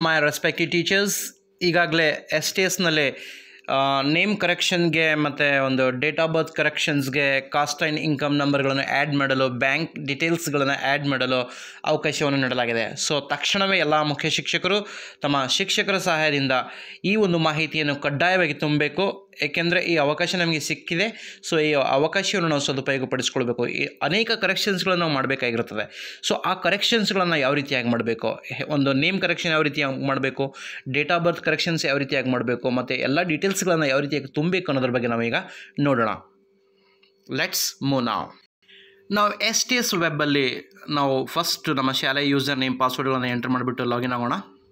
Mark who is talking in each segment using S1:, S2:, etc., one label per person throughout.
S1: ಮೈ respective teachers ಈಗಾಗಲೇ S T ಎಸ್ನಲ್ಲಿ name ಕರೆಕ್ಷನ್ಗೆ ಮತ್ತು ಒಂದು ಡೇಟ್ ಆಫ್ ಬರ್ತ್ ಕರೆಕ್ಷನ್ಸ್ಗೆ ಕಾಸ್ಟ್ ಆ್ಯಂಡ್ ಇನ್ಕಮ್ ನಂಬರ್ಗಳನ್ನು ಆ್ಯಡ್ ಮಾಡಲು ಬ್ಯಾಂಕ್ ಡೀಟೇಲ್ಸ್ಗಳನ್ನು ಆ್ಯಡ್ ಮಾಡಲು ಅವಕಾಶವನ್ನು ನೀಡಲಾಗಿದೆ ಸೊ ತಕ್ಷಣವೇ ಎಲ್ಲ ಮುಖ್ಯ ಶಿಕ್ಷಕರು ತಮ್ಮ ಶಿಕ್ಷಕರ ಸಹಾಯದಿಂದ ಈ ಒಂದು ಮಾಹಿತಿಯನ್ನು ಕಡ್ಡಾಯವಾಗಿ ತುಂಬಬೇಕು ಏಕೆಂದರೆ ಈ ಅವಕಾಶ ನಮಗೆ ಸಿಕ್ಕಿದೆ ಸೊ ಈ ಅವಕಾಶವನ್ನು ನಾವು ಸದುಪಯೋಗಪಡಿಸ್ಕೊಳ್ಬೇಕು ಈ ಅನೇಕ ಕರೆಕ್ಷನ್ಸ್ಗಳನ್ನು ನಾವು ಮಾಡಬೇಕಾಗಿರುತ್ತದೆ ಸೊ ಆ ಕರೆಕ್ಷನ್ಸ್ಗಳನ್ನು ಯಾವ ರೀತಿಯಾಗಿ ಮಾಡಬೇಕು ಒಂದು ನೇಮ್ ಕರೆಕ್ಷನ್ ಯಾವ ರೀತಿಯಾಗಿ ಮಾಡಬೇಕು ಡೇಟ್ ಆಫ್ ಬರ್ತ್ ಕರೆಕ್ಷನ್ಸ್ ಯಾವ ರೀತಿಯಾಗಿ ಮಾಡಬೇಕು ಮತ್ತು ಎಲ್ಲ ಡೀಟೇಲ್ಸ್ಗಳನ್ನು ಯಾವ ರೀತಿಯಾಗಿ ತುಂಬಬೇಕು ಅನ್ನೋದ್ರ ಬಗ್ಗೆ ನಾವೀಗ ನೋಡೋಣ ಲೆಟ್ಸ್ ಮೂವ್ ನಾವು ನಾವು ಎಸ್ ಟಿ ಎಸ್ ವೆಬ್ಬಲ್ಲಿ ನಾವು ಫಸ್ಟ್ ನಮ್ಮ ಶಾಲೆ ಯೂಸರ್ ನೇಮ್ ಪಾಸ್ವರ್ಡ್ಗಳನ್ನು ಎಂಟರ್ ಮಾಡಿಬಿಟ್ಟು ಲಾಗಿನ್ ಆಗೋಣ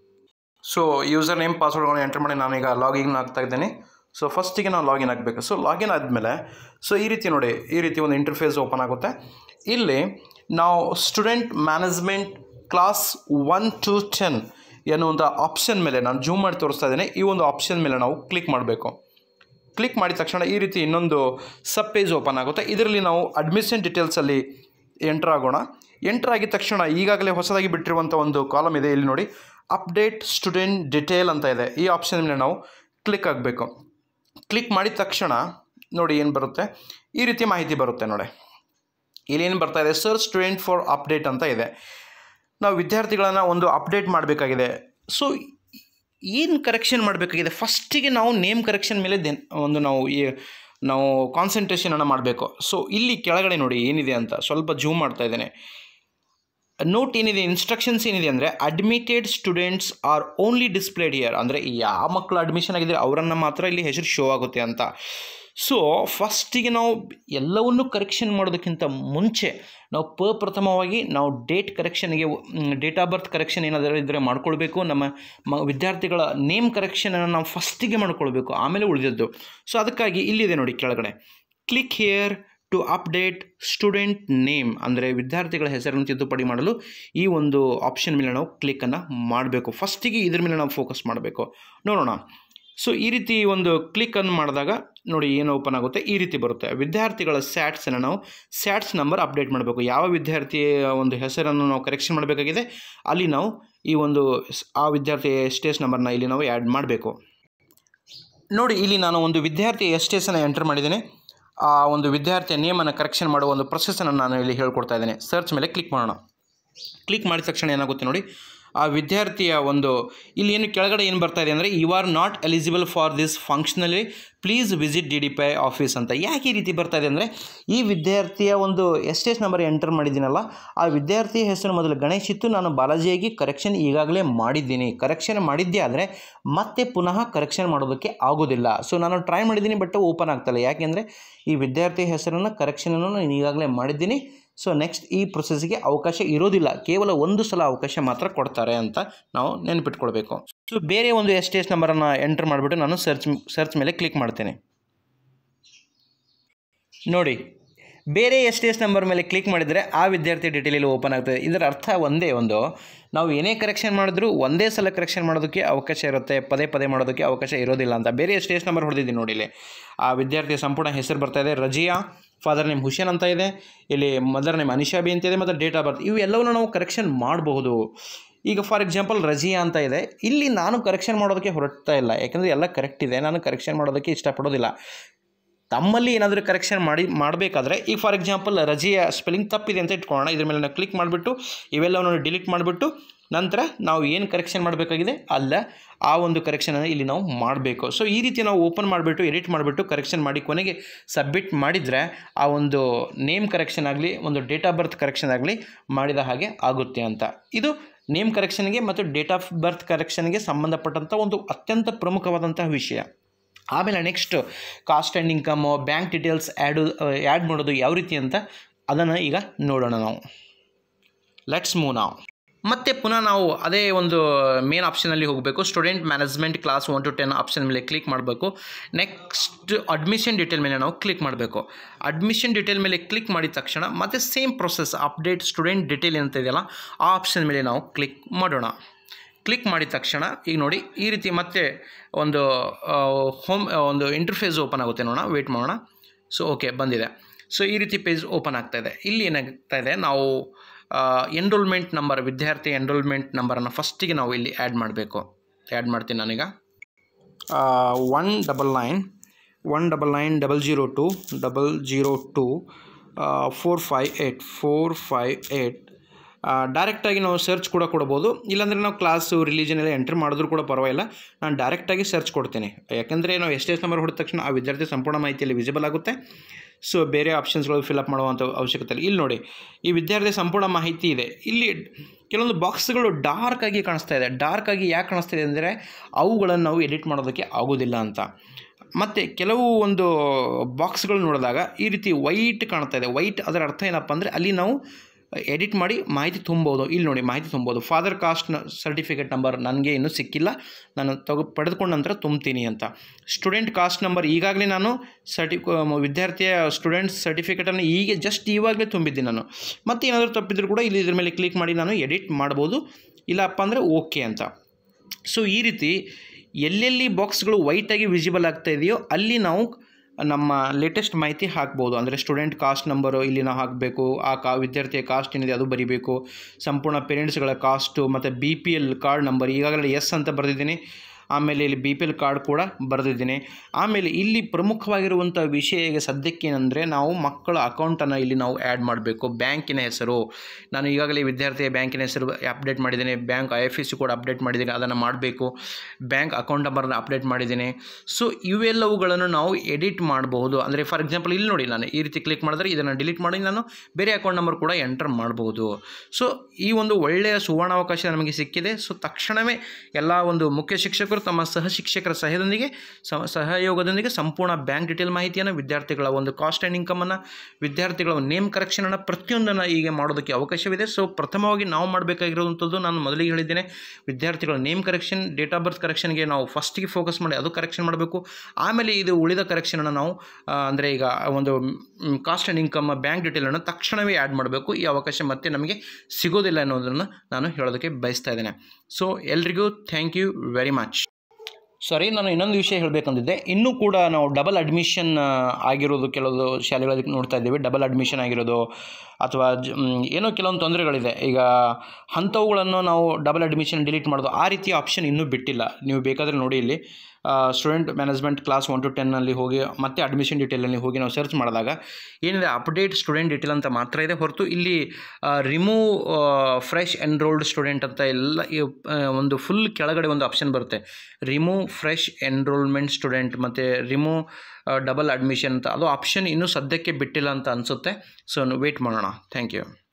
S1: ಸೊ ಯೂಸರ್ ನೇಮ್ ಪಾಸ್ವರ್ಡ್ಗಳನ್ನ ಎಂಟರ್ ಮಾಡಿ ನಾನೀಗ ಲಾಗಿನ್ ಆಗ್ತಾ ಇದ್ದೇನೆ ಸೊ ಫಸ್ಟಿಗೆ ನಾವು ಲಾಗಿನ್ ಆಗಬೇಕು ಸೊ ಲಾಗಿನ್ ಆದಮೇಲೆ ಸೊ ಈ ರೀತಿ ನೋಡಿ ಈ ರೀತಿ ಒಂದು ಇಂಟರ್ಫೇಸ್ ಓಪನ್ ಆಗುತ್ತೆ ಇಲ್ಲಿ ನಾವು student management class one to ten ಎನ್ನುವಂಥ ಆಪ್ಷನ್ ಮೇಲೆ ನಾನು ಜೂಮ್ ಮಾಡಿ ತೋರಿಸ್ತಾ ಇದ್ದೇನೆ ಈ ಒಂದು ಆಪ್ಷನ್ ಮೇಲೆ ನಾವು ಕ್ಲಿಕ್ ಮಾಡಬೇಕು ಕ್ಲಿಕ್ ಮಾಡಿದ ತಕ್ಷಣ ಈ ರೀತಿ ಇನ್ನೊಂದು ಸಬ್ ಪೇಜ್ ಓಪನ್ ಆಗುತ್ತೆ ಇದರಲ್ಲಿ ನಾವು ಅಡ್ಮಿಷನ್ ಡೀಟೇಲ್ಸಲ್ಲಿ ಎಂಟರ್ ಆಗೋಣ ಎಂಟರ್ ಆಗಿದ ತಕ್ಷಣ ಈಗಾಗಲೇ ಹೊಸದಾಗಿ ಬಿಟ್ಟಿರುವಂಥ ಒಂದು ಕಾಲಮ್ ಇದೆ ಇಲ್ಲಿ ನೋಡಿ ಅಪ್ಡೇಟ್ ಸ್ಟೂಡೆಂಟ್ ಡಿಟೇಲ್ ಅಂತ ಇದೆ ಈ ಆಪ್ಷನ್ ಮೇಲೆ ನಾವು ಕ್ಲಿಕ್ ಆಗಬೇಕು ಕ್ಲಿಕ್ ಮಾಡಿದ ತಕ್ಷಣ ನೋಡಿ ಏನು ಬರುತ್ತೆ ಈ ರೀತಿ ಮಾಹಿತಿ ಬರುತ್ತೆ ನೋಡಿ ಇಲ್ಲಿ ಏನು ಬರ್ತಾ ಇದೆ ಸರ್ ಸ್ಟೂಡೆಂಟ್ ಫಾರ್ ಅಪ್ಡೇಟ್ ಅಂತ ಇದೆ ನಾವು ವಿದ್ಯಾರ್ಥಿಗಳನ್ನು ಒಂದು ಅಪ್ಡೇಟ್ ಮಾಡಬೇಕಾಗಿದೆ ಸೊ ಏನು ಕರೆಕ್ಷನ್ ಮಾಡಬೇಕಾಗಿದೆ ಫಸ್ಟಿಗೆ ನಾವು ನೇಮ್ ಕರೆಕ್ಷನ್ ಮೇಲೆ ದೆನ್ ಒಂದು ನಾವು ಈ ನಾವು ಕಾನ್ಸಂಟ್ರೇಷನನ್ನು ಮಾಡಬೇಕು ಸೊ ಇಲ್ಲಿ ಕೆಳಗಡೆ ನೋಡಿ ಏನಿದೆ ಅಂತ ಸ್ವಲ್ಪ ಜೂಮ್ ಮಾಡ್ತಾ ಇದ್ದೇನೆ ನೋಟ್ ಏನಿದೆ ಇನ್ಸ್ಟ್ರಕ್ಷನ್ಸ್ ಏನಿದೆ ಅಂದರೆ admitted students are only displayed year ಅಂದರೆ ಯಾವ ಮಕ್ಕಳು ಅಡ್ಮಿಷನ್ ಆಗಿದ್ದಾರೆ ಅವರನ್ನು ಮಾತ್ರ ಇಲ್ಲಿ ಹೆಸರು ಶೋ ಆಗುತ್ತೆ ಅಂತ ಸೊ ಫಸ್ಟಿಗೆ ನಾವು ಎಲ್ಲವನ್ನೂ ಕರೆಕ್ಷನ್ ಮಾಡೋದಕ್ಕಿಂತ ಮುಂಚೆ ನಾವು ಪ ಪ್ರಥಮವಾಗಿ ನಾವು ಡೇಟ್ ಕರೆಕ್ಷನ್ಗೆ ಡೇಟ್ ಆಫ್ ಬರ್ತ್ ಕರೆಕ್ಷನ್ ಏನಾದರೂ ಇದ್ದರೆ ಮಾಡ್ಕೊಳ್ಬೇಕು ನಮ್ಮ ಮ ವಿದ್ಯಾರ್ಥಿಗಳ ನೇಮ್ ಕರೆಕ್ಷನನ್ನು ನಾವು ಫಸ್ಟಿಗೆ ಮಾಡ್ಕೊಳ್ಬೇಕು ಆಮೇಲೆ ಉಳಿದದ್ದು ಸೊ ಅದಕ್ಕಾಗಿ ಇಲ್ಲಿದೆ ನೋಡಿ ಕೆಳಗಡೆ click here to update student name ಅಂದರೆ ವಿದ್ಯಾರ್ಥಿಗಳ ಹೆಸರನ್ನು ತಿದ್ದುಪಡಿ ಮಾಡಲು ಈ ಒಂದು ಆಪ್ಷನ್ ಮೇಲೆ ನಾವು ಕ್ಲಿಕ್ಕನ್ನು ಮಾಡಬೇಕು ಫಸ್ಟಿಗೆ ಇದ್ರ ಮೇಲೆ ನಾವು ಫೋಕಸ್ ಮಾಡಬೇಕು ನೋಡೋಣ ಸೊ ಈ ರೀತಿ ಒಂದು ಕ್ಲಿಕ್ಕನ್ನು ಮಾಡಿದಾಗ ನೋಡಿ ಏನು ಓಪನ್ ಆಗುತ್ತೆ ಈ ರೀತಿ ಬರುತ್ತೆ ವಿದ್ಯಾರ್ಥಿಗಳ ಸ್ಯಾಟ್ಸನ್ನು ನಾವು ಸ್ಯಾಟ್ಸ್ ನಂಬರ್ ಅಪ್ಡೇಟ್ ಮಾಡಬೇಕು ಯಾವ ವಿದ್ಯಾರ್ಥಿಯ ಒಂದು ಹೆಸರನ್ನು ನಾವು ಕರೆಕ್ಷನ್ ಮಾಡಬೇಕಾಗಿದೆ ಅಲ್ಲಿ ನಾವು ಈ ಒಂದು ಸ್- ಆ ವಿದ್ಯಾರ್ಥಿ ಸ್ಟೇಸ್ ನಂಬರ್ನ ಇಲ್ಲಿ ನಾವು ಆ್ಯಡ್ ಮಾಡಬೇಕು ನೋಡಿ ಇಲ್ಲಿ ನಾನು ಒಂದು ವಿದ್ಯಾರ್ಥಿ ಎಸ್ ಅನ್ನು ಎಂಟರ್ ಮಾಡಿದ್ದೇನೆ ಆ ಒಂದು ವಿದ್ಯಾರ್ಥಿಯ ನೇಮನ್ನು ಕರೆಕ್ಷನ್ ಮಾಡುವ ಒಂದು ಪ್ರೊಸೆಸನ್ನು ನಾನು ಇಲ್ಲಿ ಹೇಳ್ಕೊಡ್ತಾ ಇದ್ದೇನೆ ಸರ್ಚ್ ಮೇಲೆ ಕ್ಲಿಕ್ ಮಾಡೋಣ ಕ್ಲಿಕ್ ಮಾಡಿದ ತಕ್ಷಣ ಏನಾಗುತ್ತೆ ನೋಡಿ ಆ ವಿದ್ಯಾರ್ಥಿಯ ಒಂದು ಇಲ್ಲಿ ಏನು ಕೆಳಗಡೆ ಏನು ಬರ್ತಾ ಇದೆ ಅಂದರೆ you are not eligible for this functionally please visit D D P I office ಅಂತ ಯಾಕೆ ಈ ರೀತಿ ಬರ್ತಾ ಇದೆ ಅಂದರೆ ಈ ವಿದ್ಯಾರ್ಥಿಯ ಒಂದು ಎಸ್ ಎಸ್ ನಂಬರ್ ಎಂಟರ್ ಮಾಡಿದ್ದೀನಲ್ಲ ಆ ವಿದ್ಯಾರ್ಥಿಯ ಹೆಸರು ಮೊದಲು ಗಣೇಶ್ ಇತ್ತು ನಾನು ಬಾಲಾಜಿಯಾಗಿ ಕರೆಕ್ಷನ್ ಈಗಾಗಲೇ ಮಾಡಿದ್ದೀನಿ ಕರೆಕ್ಷನ್ ಮಾಡಿದ್ದೇ ಆದರೆ ಮತ್ತೆ ಪುನಃ ಕರೆಕ್ಷನ್ ಮಾಡೋದಕ್ಕೆ ಆಗೋದಿಲ್ಲ ಸೊ ನಾನು ಟ್ರೈ ಮಾಡಿದ್ದೀನಿ ಬಟ್ ಓಪನ್ ಆಗ್ತಾಯಿಲ್ಲ ಯಾಕೆಂದರೆ ಈ ವಿದ್ಯಾರ್ಥಿ ಹೆಸರನ್ನು ಕರೆಕ್ಷನನ್ನು ನಾನು ಈಗಾಗಲೇ ಮಾಡಿದ್ದೀನಿ ಸೊ ನೆಕ್ಸ್ಟ್ ಈ ಪ್ರೊಸೆಸ್ಗೆ ಅವಕಾಶ ಇರೋದಿಲ್ಲ ಕೇವಲ ಒಂದು ಸಲ ಅವಕಾಶ ಮಾತ್ರ ಕೊಡ್ತಾರೆ ಅಂತ ನಾವು ನೆನಪಿಟ್ಕೊಳ್ಬೇಕು ಸೊ ಬೇರೆ ಒಂದು ಎಸ್ ಟಿ ಎಸ್ ನಂಬರನ್ನು ಎಂಟರ್ ಮಾಡಿಬಿಟ್ಟು ನಾನು ಸರ್ಚ್ ಸರ್ಚ್ ಮೇಲೆ ಕ್ಲಿಕ್ ಮಾಡ್ತೇನೆ ನೋಡಿ ಬೇರೆ ಎಸ್ ಟಿ ಎಸ್ ನಂಬರ್ ಮೇಲೆ ಕ್ಲಿಕ್ ಮಾಡಿದರೆ ಆ ವಿದ್ಯಾರ್ಥಿ ಡೀಟೇಲ್ ಇಲ್ಲಿ ಓಪನ್ ಆಗ್ತದೆ ಇದರ ಅರ್ಥ ಒಂದೇ ಒಂದು ನಾವು ಏನೇ ಕರೆಕ್ಷನ್ ಮಾಡಿದ್ರೂ ಒಂದೇ ಸಲ ಕರೆಕ್ಷನ್ ಮಾಡೋದಕ್ಕೆ ಅವಕಾಶ ಇರುತ್ತೆ ಪದೇ ಪದೇ ಮಾಡೋದಕ್ಕೆ ಅವಕಾಶ ಇರೋದಿಲ್ಲ ಅಂತ ಬೇರೆ ಎಸ್ ಟಿ ಎಸ್ ನಂಬರ್ ಹೊಡೆದಿದ್ದೀನಿ ನೋಡಿ ಇಲ್ಲಿ ಆ ವಿದ್ಯಾರ್ಥಿಯ ಸಂಪೂರ್ಣ ಹೆಸರು ಬರ್ತಾ ಇದೆ ರಜಿಯಾ ಫಾದರ್ ನೇಮ್ ಹುಸೇನ್ ಅಂತ ಇದೆ ಇಲ್ಲಿ ಮದರ್ ನೇಮ್ ಅನಿಶಾ ಬಿ ಅಂತ ಇದೆ ಮತ್ತು ಡೇಟ್ ಆಫ್ ಬರ್ತ್ ಇವು ಎಲ್ಲವನ್ನು ನಾವು ಕರೆಕ್ಷನ್ ಮಾಡಬಹುದು ಈಗ ಫಾರ್ ಎಕ್ಸಾಂಪಲ್ ರಜಿಯಾ ಅಂತ ಇದೆ ಇಲ್ಲಿ ನಾನು ಕರೆಕ್ಷನ್ ಮಾಡೋದಕ್ಕೆ ಹೊರಡ್ತಾ ಇಲ್ಲ ಯಾಕಂದರೆ ಎಲ್ಲ ಕರೆಕ್ಟ್ ಇದೆ ನಾನು ಕರೆಕ್ಷನ್ ಮಾಡೋದಕ್ಕೆ ಇಷ್ಟಪಡೋದಿಲ್ಲ ತಮ್ಮಲ್ಲಿ ಏನಾದರೂ ಕರೆಕ್ಷನ್ ಮಾಡಿ ಮಾಡಬೇಕಾದ್ರೆ ಈಗ ಫಾರ್ ಎಕ್ಸಾಂಪಲ್ ರಜೆಯ ಸ್ಪೆಲ್ಲಿಂಗ್ ತಪ್ಪಿದೆ ಅಂತ ಇಟ್ಕೊಳ್ಳೋಣ ಇದ್ರ ಮೇಲೆ ನಾವು ಕ್ಲಿಕ್ ಮಾಡಿಬಿಟ್ಟು ಇವೆಲ್ಲವನ್ನು ಡಿಲೀಟ್ ಮಾಡಿಬಿಟ್ಟು ನಂತರ ನಾವು ಏನು ಕರೆಕ್ಷನ್ ಮಾಡಬೇಕಾಗಿದೆ ಅಲ್ಲ ಆ ಒಂದು ಕರೆಕ್ಷನನ್ನು ಇಲ್ಲಿ ನಾವು ಮಾಡಬೇಕು ಸೊ ಈ ರೀತಿ ನಾವು ಓಪನ್ ಮಾಡಿಬಿಟ್ಟು ಎಡಿಟ್ ಮಾಡಿಬಿಟ್ಟು ಕರೆಕ್ಷನ್ ಮಾಡಿ ಕೊನೆಗೆ ಸಬ್ಮಿಟ್ ಮಾಡಿದರೆ ಆ ಒಂದು ನೇಮ್ ಕರೆಕ್ಷನ್ ಆಗಲಿ ಒಂದು ಡೇಟ್ ಆಫ್ ಬರ್ತ್ ಕರೆಕ್ಷನ್ ಆಗಲಿ ಮಾಡಿದ ಹಾಗೆ ಆಗುತ್ತೆ ಅಂತ ಇದು ನೇಮ್ ಕರೆಕ್ಷನ್ಗೆ ಮತ್ತು ಡೇಟ್ ಆಫ್ ಬರ್ತ್ ಕರೆಕ್ಷನ್ಗೆ ಸಂಬಂಧಪಟ್ಟಂಥ ಒಂದು ಅತ್ಯಂತ ಪ್ರಮುಖವಾದಂತಹ ವಿಷಯ ಆಮೇಲೆ next caste and income bank details add add ಮಾಡೋದು ಯಾವ ರೀತಿ ಅಂತ ಅದನ್ನು ಈಗ ನೋಡೋಣ ನಾವು ಲೆಟ್ಸ್ ಮೂವ್ ನಾವು ಮತ್ತೆ ಪುನಃ ನಾವು ಅದೇ ಒಂದು ಮೇನ್ ಆಪ್ಷನಲ್ಲಿ ಹೋಗಬೇಕು student management class one to ten option ಮೇಲೆ ಕ್ಲಿಕ್ ಮಾಡಬೇಕು ನೆಕ್ಸ್ಟ್ ಅಡ್ಮಿಷನ್ ಡೀಟೇಲ್ ಮೇಲೆ ನಾವು ಕ್ಲಿಕ್ ಮಾಡಬೇಕು ಅಡ್ಮಿಷನ್ ಡೀಟೇಲ್ ಮೇಲೆ ಕ್ಲಿಕ್ ಮಾಡಿದ ತಕ್ಷಣ ಮತ್ತೆ same process update student detail ಅಂತ ಇದೆಯಲ್ಲ ಆ ಆಪ್ಷನ್ ಮೇಲೆ ನಾವು ಕ್ಲಿಕ್ ಮಾಡೋಣ ಕ್ಲಿಕ್ ಮಾಡಿದ ತಕ್ಷಣ ಈಗ ನೋಡಿ ಈ ರೀತಿ ಮತ್ತೆ ಒಂದು ಹೋಮ್ ಒಂದು ಇಂಟರ್ಫೇಸ್ ಓಪನ್ ಆಗುತ್ತೆ ನೋಡೋಣ ವೇಟ್ ಮಾಡೋಣ ಸೊ ಓಕೆ ಬಂದಿದೆ ಸೊ ಈ ರೀತಿ ಪೇಜ್ ಓಪನ್ ಆಗ್ತಾ ಇದೆ ಇಲ್ಲಿ ಏನಾಗ್ತಾ ಇದೆ ನಾವು ಎನ್ರೋಲ್ಮೆಂಟ್ ನಂಬರ್ ವಿದ್ಯಾರ್ಥಿ ಎನ್ರೋಲ್ಮೆಂಟ್ ನಂಬರನ್ನು ಫಸ್ಟಿಗೆ ನಾವು ಇಲ್ಲಿ ಆ್ಯಡ್ ಮಾಡಬೇಕು ಆ್ಯಡ್ ಮಾಡ್ತೀನಿ ನಾನೀಗ one double nine one double nine double zero two double zero two four five eight four five eight ಡೈರೆಕ್ಟಾಗಿ ನಾವು ಸರ್ಚ್ ಕೂಡ ಕೊಡ್ಬೋದು ಇಲ್ಲಾಂದರೆ ನಾವು ಕ್ಲಾಸು ರಿಲಿಜನ್ ಎಲ್ಲ ಎಂಟ್ರ್ ಮಾಡಿದ್ರು ಕೂಡ ಪರವಾಗಿಲ್ಲ ನಾನು ಡೈರೆಕ್ಟಾಗಿ ಸರ್ಚ್ ಕೊಡ್ತೀನಿ ಯಾಕಂದರೆ ನಾವು ಎಸ್ ಎಸ್ ನಂಬರ್ ಹೊಡೆದ ತಕ್ಷಣ ಆ ವಿದ್ಯಾರ್ಥಿ ಸಂಪೂರ್ಣ ಮಾಹಿತಿಯಲ್ಲಿ ವಿಸಿಬಲ್ ಆಗುತ್ತೆ ಸೊ ಬೇರೆ ಆಪ್ಷನ್ಸ್ಗಳು ಫಿಲಪ್ ಮಾಡುವಂಥ ಅವಶ್ಯಕತೆ ಇಲ್ಲ ಇಲ್ಲಿ ನೋಡಿ ಈ ವಿದ್ಯಾರ್ಥಿ ಸಂಪೂರ್ಣ ಮಾಹಿತಿ ಇದೆ ಇಲ್ಲಿ ಕೆಲವೊಂದು ಬಾಕ್ಸ್ಗಳು ಡಾರ್ಕ್ ಆಗಿ ಕಾಣಿಸ್ತಾ ಇದೆ ಡಾರ್ಕ್ ಆಗಿ ಯಾಕೆ ಕಾಣಿಸ್ತಾ ಇದೆ ಅಂದರೆ ಅವುಗಳನ್ನು ನಾವು ಎಡಿಟ್ ಮಾಡೋದಕ್ಕೆ ಆಗೋದಿಲ್ಲ ಅಂತ ಮತ್ತು ಕೆಲವು ಒಂದು ಬಾಕ್ಸ್ಗಳು ನೋಡಿದಾಗ ಈ ರೀತಿ ವೈಟ್ ಕಾಣ್ತಾ ಇದೆ ವೈಟ್ ಅದರ ಅರ್ಥ ಏನಪ್ಪ ಅಂದರೆ ಅಲ್ಲಿ ನಾವು ಎಡಿಟ್ ಮಾಡಿ ಮಾಹಿತಿ ತುಂಬೋದು ಇಲ್ಲಿ ನೋಡಿ ಮಾಹಿತಿ ತುಂಬೋದು ಫಾದರ್ ಕಾಸ್ಟ್ ಸರ್ಟಿಫಿಕೇಟ್ ನಂಬರ್ ನನಗೆ ಇನ್ನೂ ಸಿಕ್ಕಿಲ್ಲ ನಾನು ತಗೋ ಪಡೆದುಕೊಂಡ ನಂತರ ತುಂಬ್ತೀನಿ ಅಂತ ಸ್ಟೂಡೆಂಟ್ ಕಾಸ್ಟ್ ನಂಬರ್ ಈಗಾಗಲೇ ನಾನು ಸರ್ಟಿ ವಿದ್ಯಾರ್ಥಿಯ ಸ್ಟೂಡೆಂಟ್ ಸರ್ಟಿಫಿಕೇಟನ್ನು ಈಗ ಜಸ್ಟ್ ಇವಾಗಲೇ ತುಂಬಿದ್ದೀನಿ ನಾನು ಮತ್ತೆ ಏನಾದರೂ ತಪ್ಪಿದ್ರು ಕೂಡ ಇಲ್ಲಿ ಇದ್ರ ಮೇಲೆ ಕ್ಲಿಕ್ ಮಾಡಿ ನಾನು ಎಡಿಟ್ ಮಾಡ್ಬೋದು ಇಲ್ಲಪ್ಪ ಅಂದರೆ ಓಕೆ ಅಂತ ಸೊ ಈ ರೀತಿ ಎಲ್ಲೆಲ್ಲಿ ಬಾಕ್ಸ್ಗಳು ವೈಟಾಗಿ ವಿಸಿಬಲ್ ಆಗ್ತಾ ಇದೆಯೋ ಅಲ್ಲಿ ನಾವು ನಮ್ಮ ಲೇಟೆಸ್ಟ್ ಮಾಹಿತಿ ಹಾಕ್ಬೋದು ಅಂದರೆ ಸ್ಟೂಡೆಂಟ್ ಕಾಸ್ಟ್ ನಂಬರು ಇಲ್ಲಿ ನಾವು ಹಾಕಬೇಕು ಆ ಕಾ ವಿದ್ಯಾರ್ಥಿಯ ಕಾಸ್ಟ್ ಏನಿದೆ ಅದು ಬರೀಬೇಕು ಸಂಪೂರ್ಣ ಪೇರೆಂಟ್ಸ್ಗಳ ಕಾಸ್ಟು ಮತ್ತು B P L card number ಈಗಾಗಲೇ ಎಸ್ ಅಂತ ಬರೆದಿದ್ದೀನಿ ಆಮೇಲೆ ಇಲ್ಲಿ ಬಿ ಪಿ ಎಲ್ ಕಾರ್ಡ್ ಕೂಡ ಬರೆದಿದ್ದೀನಿ ಆಮೇಲೆ ಇಲ್ಲಿ ಪ್ರಮುಖವಾಗಿರುವಂಥ ವಿಷಯ ಈಗ ಸದ್ಯಕ್ಕೇನೆಂದರೆ ನಾವು ಮಕ್ಕಳ ಅಕೌಂಟನ್ನು ಇಲ್ಲಿ ನಾವು ಆ್ಯಡ್ ಮಾಡಬೇಕು ಬ್ಯಾಂಕಿನ ಹೆಸರು ನಾನು ಈಗಾಗಲೇ ವಿದ್ಯಾರ್ಥಿಯ ಬ್ಯಾಂಕಿನ ಹೆಸರು ಅಪ್ಡೇಟ್ ಮಾಡಿದ್ದೀನಿ ಬ್ಯಾಂಕ್ ಐ ಎಫ್ ಎಸ್ ಕೂಡ ಅಪ್ಡೇಟ್ ಮಾಡಿದ್ದೀನಿ ಅದನ್ನು ಮಾಡಬೇಕು ಬ್ಯಾಂಕ್ ಅಕೌಂಟ್ ನಂಬರನ್ನು ಅಪ್ಡೇಟ್ ಮಾಡಿದ್ದೀನಿ ಸೊ ಇವೆಲ್ಲವುಗಳನ್ನು ನಾವು ಎಡಿಟ್ ಮಾಡಬಹುದು ಅಂದರೆ ಫಾರ್ ಎಕ್ಸಾಂಪಲ್ ಇಲ್ಲಿ ನೋಡಿ ನಾನು ಈ ರೀತಿ ಕ್ಲಿಕ್ ಮಾಡಿದ್ರೆ ಇದನ್ನು ಡಿಲೀಟ್ ಮಾಡಿ ನಾನು ಬೇರೆ ಅಕೌಂಟ್ ನಂಬರ್ ಕೂಡ ಎಂಟರ್ ಮಾಡ್ಬೋದು ಸೊ ಈ ಒಂದು ಒಳ್ಳೆಯ ಸುವರ್ಣಾವಕಾಶ ನಮಗೆ ಸಿಕ್ಕಿದೆ ಸೊ ತಕ್ಷಣವೇ ಎಲ್ಲ ಒಂದು ಮುಖ್ಯ ಶಿಕ್ಷಕರು ತಮ್ಮ ಸಹ ಶಿಕ್ಷಕರ ಸಹಾಯದೊಂದಿಗೆ ಸ- ಸಹಯೋಗದೊಂದಿಗೆ ಸಂಪೂರ್ಣ ಬ್ಯಾಂಕ್ ಡಿಟೇಲ್ ಮಾಹಿತಿಯನ್ನು ವಿದ್ಯಾರ್ಥಿಗಳ ಒಂದು ಕಾಸ್ಟ್ ಆ್ಯಂಡ್ ಇನ್ಕಮನ್ನು ವಿದ್ಯಾರ್ಥಿಗಳ ನೇಮ್ ಕರೆಕ್ಷನನ್ನು ಪ್ರತಿಯೊಂದನ್ನು ಈಗ ಮಾಡೋದಕ್ಕೆ ಅವಕಾಶವಿದೆ ಸೊ ಪ್ರಥಮವಾಗಿ ನಾವು ಮಾಡಬೇಕಾಗಿರುವಂಥದ್ದು ನಾನು ಮೊದಲಿಗೆ ಹೇಳಿದ್ದೇನೆ ವಿದ್ಯಾರ್ಥಿಗಳ name correction date of birth ಕರೆಕ್ಷನ್ಗೆ ನಾವು ಫಸ್ಟಿಗೆ ಫೋಕಸ್ ಮಾಡಿ ಅದು ಕರೆಕ್ಷನ್ ಮಾಡಬೇಕು ಆಮೇಲೆ ಇದು ಉಳಿದ ಕರೆಕ್ಷನನ್ನು ನಾವು ಅಂದರೆ ಈಗ ಒಂದು ಕಾಸ್ಟ್ ಆ್ಯಂಡ್ ಇನ್ಕಮ್ ಬ್ಯಾಂಕ್ ಡೀಟೇಲನ್ನು ತಕ್ಷಣವೇ ಆ್ಯಡ್ ಮಾಡಬೇಕು ಈ ಅವಕಾಶ ಮತ್ತೆ ನಮಗೆ ಸಿಗೋದಿಲ್ಲ ಅನ್ನೋದನ್ನು ನಾನು ಹೇಳೋದಕ್ಕೆ ಬಯಸ್ತಾ ಇದ್ದೇನೆ ಸೊ ಎಲ್ರಿಗೂ thank you very much sorry ನಾನು ಇನ್ನೊಂದು ವಿಷಯ ಹೇಳಬೇಕಂದಿದ್ದೆ ಇನ್ನೂ ಕೂಡ ನಾವು ಡಬಲ್ ಅಡ್ಮಿಷನ್ ಆಗಿರೋದು ಕೆಲವು ಶಾಲೆಗಳಲ್ಲಿ ನೋಡ್ತಾ ಇದ್ದೀವಿ ಡಬಲ್ ಅಡ್ಮಿಷನ್ ಆಗಿರೋದು ಅಥವಾ ಜ ಮ್, ಏನೋ ಕೆಲವೊಂದು ತೊಂದರೆಗಳಿದೆ ಈಗ ಅಂಥವುಗಳನ್ನು ನಾವು ಡಬಲ್ ಅಡ್ಮಿಷನ್ ಡಿಲೀಟ್ ಮಾಡೋದು ಆ ರೀತಿಯ ಆಪ್ಷನ್ ಇನ್ನೂ ಬಿಟ್ಟಿಲ್ಲ ನೀವು ಬೇಕಾದರೆ ನೋಡಿ ಇಲ್ಲಿ student management class one to ಟೆನ್ನಲ್ಲಿ ಹೋಗಿ ಮತ್ತೆ ಅಡ್ಮಿಷನ್ ಡೀಟೇಲಲ್ಲಿ ಹೋಗಿ ನಾವು ಸರ್ಚ್ ಮಾಡಿದಾಗ ಏನಿದೆ ಅಪ್ಡೇಟ್ ಸ್ಟೂಡೆಂಟ್ ಡೀಟೇಲ್ ಅಂತ ಮಾತ್ರ ಇದೆ ಹೊರತು ಇಲ್ಲಿ ರಿಮೂವ್ ಫ್ರೆಶ್ ಎನ್ರೋಲ್ಡ್ ಸ್ಟೂಡೆಂಟ್ ಅಂತ ಎಲ್ಲ ಈ, ಆ, ಒಂದು ಫುಲ್ ಕೆಳಗಡೆ ಒಂದು ಆಪ್ಷನ್ ಬರುತ್ತೆ ರಿಮೂವ್ ಫ್ರೆಶ್ ಎನ್ರೋಲ್ಮೆಂಟ್ ಸ್ಟೂಡೆಂಟ್ ಮತ್ತು ರಿಮೂವ್ ಡಬಲ್ ಅಡ್ಮಿಷನ್ ಅಂತ ಅದು ಆಪ್ಷನ್ ಇನ್ನೂ ಸದ್ಯಕ್ಕೆ ಬಿಟ್ಟಿಲ್ಲ ಅಂತ ಅನಿಸುತ್ತೆ ಸೊ ವೇಟ್ ಮಾಡೋಣ ಥ್ಯಾಂಕ್ ಯು